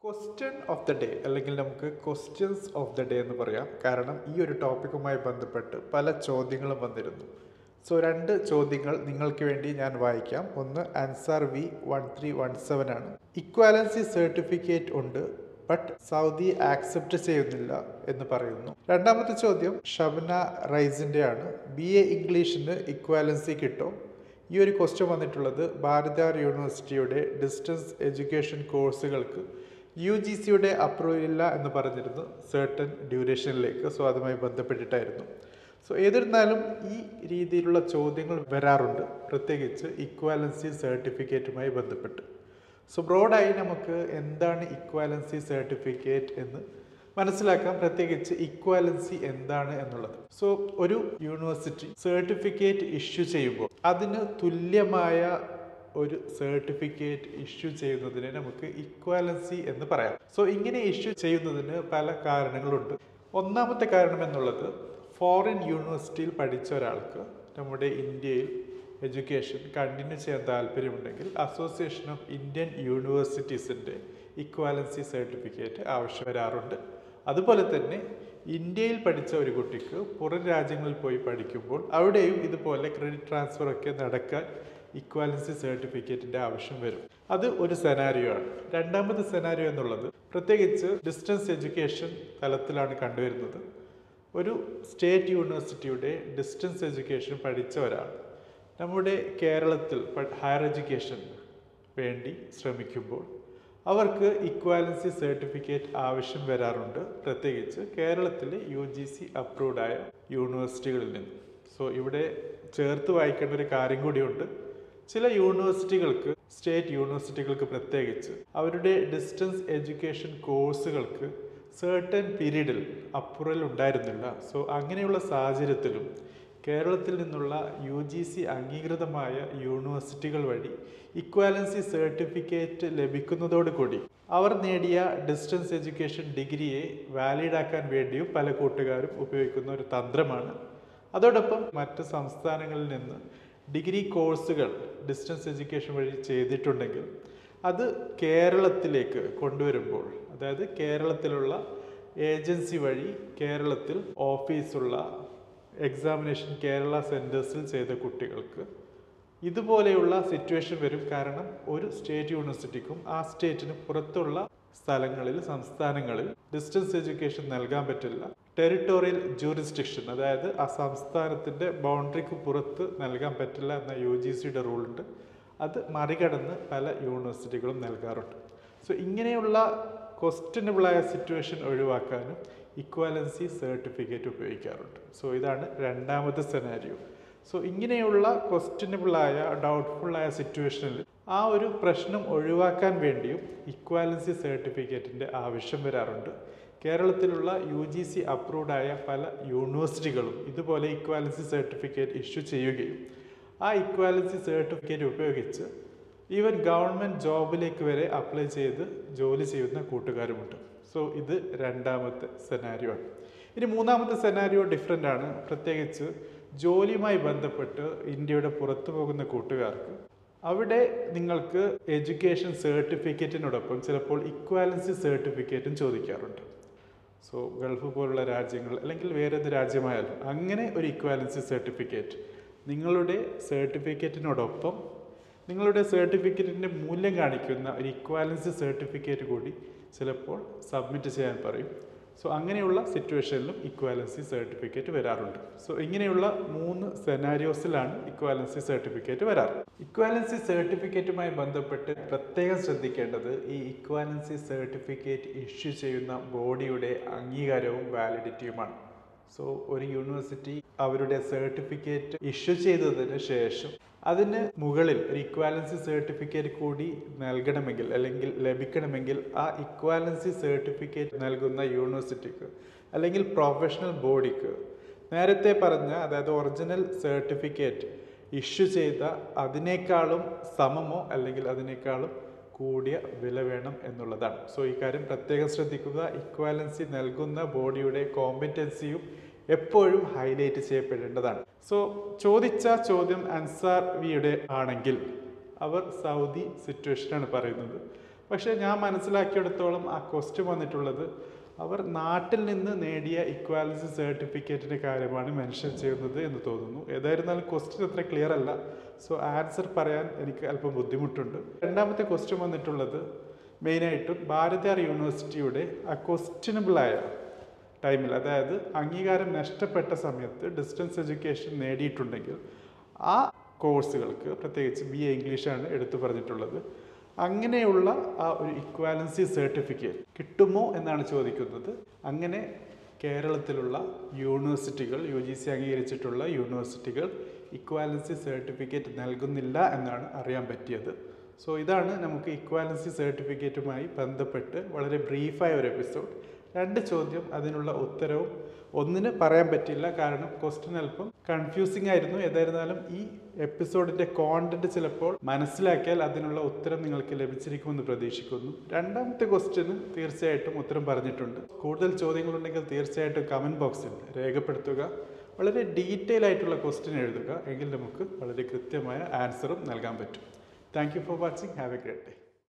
question of the day അല്ലെങ്കിൽ നമുക്ക് questions of the day എന്ന് പറയാം കാരണം ഈ ഒരു ടോപ്പിക്കുമായി ബന്ധപ്പെട്ട് പല ചോദ്യങ്ങളും വന്നിരുന്നു സോ രണ്ട് ചോദ്യങ്ങൾ നിങ്ങൾക്ക് വേണ്ടി ഞാൻ വായിക്കാം ഒന്ന് answer V one three one seven ആണ് ഇക്വാലൻസി സർട്ടിഫിക്കറ്റ് ഉണ്ട് ബട്ട് സൗദി ആക്സെപ്റ്റ് ചെയ്യുന്നില്ല എന്ന് പറയുന്നു രണ്ടാമത്തെ ചോദ്യം ഷബ്ന റൈസിന്റെ ആണ് ബി എ ഇംഗ്ലീഷിന് ഇക്വാലൻസി കിട്ടോ ഈ ഒരു ക്വസ്റ്റ്യൻ വന്നിട്ടുള്ളത് ഭാരതാർ യൂണിവേഴ്സിറ്റിയുടെ ഡിസ്റ്റൻസ് എഡ്യൂക്കേഷൻ കോഴ്സുകൾക്ക് യു ജി സിയുടെ അപ്രൂവൽ ഇല്ല എന്ന് പറഞ്ഞിരുന്നു സേർട്ടൻ ഡ്യൂറേഷനിലേക്ക് സോ അതുമായി ബന്ധപ്പെട്ടിട്ടായിരുന്നു സോ ഏതിരുന്നാലും ഈ രീതിയിലുള്ള ചോദ്യങ്ങൾ വരാറുണ്ട് പ്രത്യേകിച്ച് ഇക്വാലൻസി സർട്ടിഫിക്കറ്റുമായി ബന്ധപ്പെട്ട് സോ ബ്രോഡായി നമുക്ക് എന്താണ് ഇക്വാലൻസി സർട്ടിഫിക്കറ്റ് എന്ന് മനസ്സിലാക്കാം പ്രത്യേകിച്ച് ഇക്വാലൻസി എന്താണ് എന്നുള്ളത് സോ ഒരു യൂണിവേഴ്സിറ്റി സർട്ടിഫിക്കറ്റ് ഇഷ്യൂ ചെയ്യുമ്പോൾ അതിന് തുല്യമായ ഒരു സർട്ടിഫിക്കറ്റ് ഇഷ്യൂ ചെയ്യുന്നതിനെ നമുക്ക് ഇക്വാലൻസി എന്ന് പറയാം സോ ഇങ്ങനെ ഇഷ്യൂ ചെയ്യുന്നതിന് പല കാരണങ്ങളുണ്ട് ഒന്നാമത്തെ കാരണം എന്നുള്ളത് ഫോറിൻ യൂണിവേഴ്സിറ്റിയിൽ പഠിച്ച ഒരാൾക്ക് നമ്മുടെ ഇന്ത്യയിൽ എഡ്യൂക്കേഷൻ കണ്ടിന്യൂ ചെയ്യാൻ താല്പര്യമുണ്ടെങ്കിൽ അസോസിയേഷൻ ഓഫ് ഇന്ത്യൻ യൂണിവേഴ്സിറ്റീസിൻ്റെ ഇക്വാലൻസി സർട്ടിഫിക്കറ്റ് ആവശ്യം വരാറുണ്ട് അതുപോലെ തന്നെ ഇന്ത്യയിൽ പഠിച്ച ഒരു കുട്ടിക്ക് പുറം രാജ്യങ്ങളിൽ പോയി പഠിക്കുമ്പോൾ അവിടെയും ഇതുപോലെ ക്രെഡിറ്റ് ട്രാൻസ്ഫർ ഒക്കെ നടക്കാൻ ഇക്വാലൻസി സർട്ടിഫിക്കറ്റിന്റെ ആവശ്യം വരും അത് ഒരു സെനാരിയോ ആണ് രണ്ടാമത്തെ സെനാരിയോ എന്നുള്ളത് പ്രത്യേകിച്ച് ഡിസ്റ്റൻസ് എഡ്യൂക്കേഷൻ തലത്തിലാണ് കണ്ടുവരുന്നത് ഒരു സ്റ്റേറ്റ് യൂണിവേഴ്സിറ്റിയുടെ ഡിസ്റ്റൻസ് എഡ്യൂക്കേഷൻ പഠിച്ച ഒരാൾ നമ്മുടെ കേരളത്തിൽ ഹയർ എഡ്യൂക്കേഷൻ വേണ്ടി ശ്രമിക്കുമ്പോൾ അവർക്ക് ഇക്വാലൻസി സർട്ടിഫിക്കറ്റ് ആവശ്യം വരാറുണ്ട് പ്രത്യേകിച്ച് കേരളത്തിലെ യു ജി സി അപ്രൂവ്ഡ് ആയ യൂണിവേഴ്സിറ്റികളിൽ നിന്ന് സോ ഇവിടെ ചേർത്ത് വായിക്കേണ്ട ഒരു കാര്യം കൂടിയുണ്ട് ചില യൂണിവേഴ്സിറ്റികൾക്ക് സ്റ്റേറ്റ് യൂണിവേഴ്സിറ്റികൾക്ക് പ്രത്യേകിച്ച് അവരുടെ ഡിസ്റ്റൻസ് എഡ്യൂക്കേഷൻ കോഴ്സുകൾക്ക് സേർട്ടൻ പീരീഡിൽ അപ്രൂവൽ ഉണ്ടായിരുന്നില്ല സോ അങ്ങനെയുള്ള സാഹചര്യത്തിലും കേരളത്തിൽ നിന്നുള്ള യു ജി സി അംഗീകൃതമായ യൂണിവേഴ്സിറ്റികൾ വഴി ഇക്വാലൻസി സർട്ടിഫിക്കറ്റ് ലഭിക്കുന്നതോടുകൂടി അവർ നേടിയ ഡിസ്റ്റൻസ് എഡ്യൂക്കേഷൻ ഡിഗ്രിയെ വാലിഡ് ആക്കാൻ വേണ്ടിയും പല കൂട്ടുകാരും ഉപയോഗിക്കുന്ന ഒരു തന്ത്രമാണ് അതോടൊപ്പം മറ്റ് സംസ്ഥാനങ്ങളിൽ നിന്ന് ഡിഗ്രി കോഴ്സുകൾ ഡിസ്റ്റൻസ് എഡ്യൂക്കേഷൻ വഴി ചെയ്തിട്ടുണ്ടെങ്കിൽ അത് കേരളത്തിലേക്ക് കൊണ്ടുവരുമ്പോൾ അതായത് കേരളത്തിലുള്ള ഏജൻസി വഴി കേരളത്തിൽ ഓഫീസുള്ള എക്സാമിനേഷൻ കേരള സെൻറ്റേഴ്സിൽ ചെയ്ത കുട്ടികൾക്ക് ഇതുപോലെയുള്ള സിറ്റുവേഷൻ വരും കാരണം ഒരു സ്റ്റേറ്റ് യൂണിവേഴ്സിറ്റിക്കും ആ സ്റ്റേറ്റിന് പുറത്തുള്ള സ്ഥലങ്ങളിൽ സംസ്ഥാനങ്ങളിൽ ഡിസ്റ്റൻസ് എഡ്യൂക്കേഷൻ നൽകാൻ പറ്റില്ല ടെറിട്ടോറിയൽ ജൂറിസ്ഡിക്ഷൻ അതായത് ആ സംസ്ഥാനത്തിൻ്റെ ബൗണ്ടറിക്ക് പുറത്ത് നൽകാൻ പറ്റില്ല എന്ന യു ജി സിയുടെ റൂളുണ്ട് അത് മറികടന്ന് പല യൂണിവേഴ്സിറ്റികളും നൽകാറുണ്ട് സോ ഇങ്ങനെയുള്ള ക്വസ്റ്റ്യനബിളായ സിറ്റുവേഷൻ ഒഴിവാക്കാനും ഇക്വാലൻസി സർട്ടിഫിക്കറ്റ് ഉപയോഗിക്കാറുണ്ട് സോ ഇതാണ് രണ്ടാമത്തെ സെനാരിയോ സോ ഇങ്ങനെയുള്ള ക്വസ്റ്റ്യനബിളായ ഡൗട്ട്ഫുള്ളായ സിറ്റുവേഷനിൽ ആ ഒരു പ്രശ്നം ഒഴിവാക്കാൻ വേണ്ടിയും ഇക്വാലൻസി സർട്ടിഫിക്കറ്റിൻ്റെ ആവശ്യം വരാറുണ്ട് കേരളത്തിലുള്ള യു ജി സി അപ്രൂവ്ഡ് ആയ പല യൂണിവേഴ്സിറ്റികളും ഇതുപോലെ ഇക്വാലൻസി സർട്ടിഫിക്കറ്റ് ഇഷ്യൂ ചെയ്യുകയും ആ ഇക്വാലൻസി സർട്ടിഫിക്കറ്റ് ഉപയോഗിച്ച് ഈവൻ ഗവൺമെൻറ് ജോബിലേക്ക് വരെ അപ്ലൈ ചെയ്ത് ജോലി ചെയ്യുന്ന കൂട്ടുകാരുമുണ്ട് സോ ഇത് രണ്ടാമത്തെ സെനാരിയോ ആണ് ഇനി മൂന്നാമത്തെ സെനാരിയോ ഡിഫറെൻ്റ് ആണ് പ്രത്യേകിച്ച് ജോലിയുമായി ബന്ധപ്പെട്ട് ഇന്ത്യയുടെ പുറത്തു പോകുന്ന കൂട്ടുകാർക്ക് അവിടെ നിങ്ങൾക്ക് എഡ്യൂക്കേഷൻ സർട്ടിഫിക്കറ്റിനോടൊപ്പം ചിലപ്പോൾ ഇക്വാലൻസി സർട്ടിഫിക്കറ്റും ചോദിക്കാറുണ്ട് സോ ഗൾഫ് പോലുള്ള രാജ്യങ്ങൾ അല്ലെങ്കിൽ വേറെ ഏത് രാജ്യമായാലും അങ്ങനെ ഒരു ഇക്വാലൻസി സർട്ടിഫിക്കറ്റ് നിങ്ങളുടെ സർട്ടിഫിക്കറ്റിനോടൊപ്പം നിങ്ങളുടെ സർട്ടിഫിക്കറ്റിൻ്റെ മൂല്യം കാണിക്കുന്ന ഒരു ഇക്വാലൻസി സർട്ടിഫിക്കറ്റ് കൂടി ചിലപ്പോൾ സബ്മിറ്റ് ചെയ്യാൻ പറയും സോ അങ്ങനെയുള്ള സിറ്റുവേഷനിലും ഇക്വാലൻസി സർട്ടിഫിക്കറ്റ് വരാറുണ്ട് സോ ഇങ്ങനെയുള്ള മൂന്ന് സെനാരിയോസിലാണ് ഇക്വാലൻസി സർട്ടിഫിക്കറ്റ് വരാറ് ഇക്വാലൻസി സർട്ടിഫിക്കറ്റുമായി ബന്ധപ്പെട്ട് പ്രത്യേകം ശ്രദ്ധിക്കേണ്ടത് ഈ ഇക്വാലൻസി സർട്ടിഫിക്കറ്റ് ഇഷ്യൂ ചെയ്യുന്ന ബോഡിയുടെ അംഗീകാരവും വാലിഡിറ്റിയുമാണ് സോ ഒരു യൂണിവേഴ്സിറ്റി അവരുടെ സർട്ടിഫിക്കറ്റ് ഇഷ്യൂ ചെയ്തതിന് ശേഷം അതിന് മുകളിൽ ഒരു ഇക്വാലൻസി സർട്ടിഫിക്കറ്റ് കൂടി നൽകണമെങ്കിൽ അല്ലെങ്കിൽ ലഭിക്കണമെങ്കിൽ ആ ഇക്വാലൻസി സർട്ടിഫിക്കറ്റ് നൽകുന്ന യൂണിവേഴ്സിറ്റിക്ക് അല്ലെങ്കിൽ പ്രൊഫഷണൽ ബോഡിക്ക് നേരത്തെ പറഞ്ഞ അതായത് ഒറിജിനൽ സർട്ടിഫിക്കറ്റ് ഇഷ്യൂ ചെയ്ത അതിനേക്കാളും സമമോ അല്ലെങ്കിൽ അതിനേക്കാളും കൂടിയ വില വേണം എന്നുള്ളതാണ് സോ ഈ കാര്യം പ്രത്യേകം ശ്രദ്ധിക്കുക ഇക്വാലൻസി നൽകുന്ന ബോഡിയുടെ കോമ്പറ്റൻസിയും എപ്പോഴും ഹൈലൈറ്റ് ചെയ്യപ്പെടേണ്ടതാണ് സോ ചോദിച്ച ചോദ്യം അൻസാർ വിയുടെ ആണെങ്കിൽ അവർ സൗദി സിറ്റുവേഷനാണ് പറയുന്നത് പക്ഷേ ഞാൻ മനസ്സിലാക്കിയെടുത്തോളം ആ ക്വസ്റ്റ്യൻ വന്നിട്ടുള്ളത് അവർ നാട്ടിൽ നിന്ന് നേടിയ ഇക്വാലിറ്റി സർട്ടിഫിക്കറ്റിൻ്റെ കാര്യമാണ് മെൻഷൻ ചെയ്യുന്നത് എന്ന് തോന്നുന്നു ഏതായിരുന്നാലും ക്വസ്റ്റ്യൻ അത്ര ക്ലിയർ അല്ല സോ ആൻസർ പറയാൻ എനിക്ക് അല്പം ബുദ്ധിമുട്ടുണ്ട് രണ്ടാമത്തെ ക്വസ്റ്റ്യൻ വന്നിട്ടുള്ളത് മെയിനായിട്ടും ഭാരതിയാർ യൂണിവേഴ്സിറ്റിയുടെ ആ ക്വസ്റ്റ്യനബിളായ ടൈമിൽ അതായത് അംഗീകാരം നഷ്ടപ്പെട്ട സമയത്ത് ഡിസ്റ്റൻസ് എഡ്യൂക്കേഷൻ നേടിയിട്ടുണ്ടെങ്കിൽ ആ കോഴ്സുകൾക്ക് പ്രത്യേകിച്ച് ബി എ ഇംഗ്ലീഷാണ് എടുത്തു പറഞ്ഞിട്ടുള്ളത് അങ്ങനെയുള്ള ആ ഒരു ഇക്വാലൻസി സർട്ടിഫിക്കറ്റ് കിട്ടുമോ എന്നാണ് ചോദിക്കുന്നത് അങ്ങനെ കേരളത്തിലുള്ള യൂണിവേഴ്സിറ്റികൾ യു ജി സി അംഗീകരിച്ചിട്ടുള്ള യൂണിവേഴ്സിറ്റികൾ ഇക്വാലൻസി സർട്ടിഫിക്കറ്റ് നൽകുന്നില്ല എന്നാണ് അറിയാൻ പറ്റിയത് സോ ഇതാണ് നമുക്ക് ഇക്വാലൻസി സർട്ടിഫിക്കറ്റുമായി ബന്ധപ്പെട്ട് വളരെ ബ്രീഫായ ഒരു എപ്പിസോഡ് രണ്ട് ചോദ്യം അതിനുള്ള ഉത്തരവും ഒന്നിന് പറയാൻ പറ്റില്ല കാരണം ക്വസ്റ്റ്യൻ അല്പം കൺഫ്യൂസിംഗ് ആയിരുന്നു ഏതായിരുന്നാലും ഈ എപ്പിസോഡിന്റെ കോണ്ടന്റ് ചിലപ്പോൾ മനസ്സിലാക്കിയാൽ അതിനുള്ള ഉത്തരം നിങ്ങൾക്ക് ലഭിച്ചിരിക്കുമെന്ന് പ്രതീക്ഷിക്കുന്നു രണ്ടാമത്തെ ക്വസ്റ്റ്യന് തീർച്ചയായിട്ടും ഉത്തരം പറഞ്ഞിട്ടുണ്ട് കൂടുതൽ ചോദ്യങ്ങളുണ്ടെങ്കിൽ തീർച്ചയായിട്ടും കമന്റ് ബോക്സിൽ രേഖപ്പെടുത്തുക വളരെ ഡീറ്റെയിൽ ആയിട്ടുള്ള ക്വസ്റ്റ്യൻ എഴുതുക എങ്കിൽ നമുക്ക് വളരെ കൃത്യമായ ആൻസറും നൽകാൻ പറ്റും thank you for watching have a great day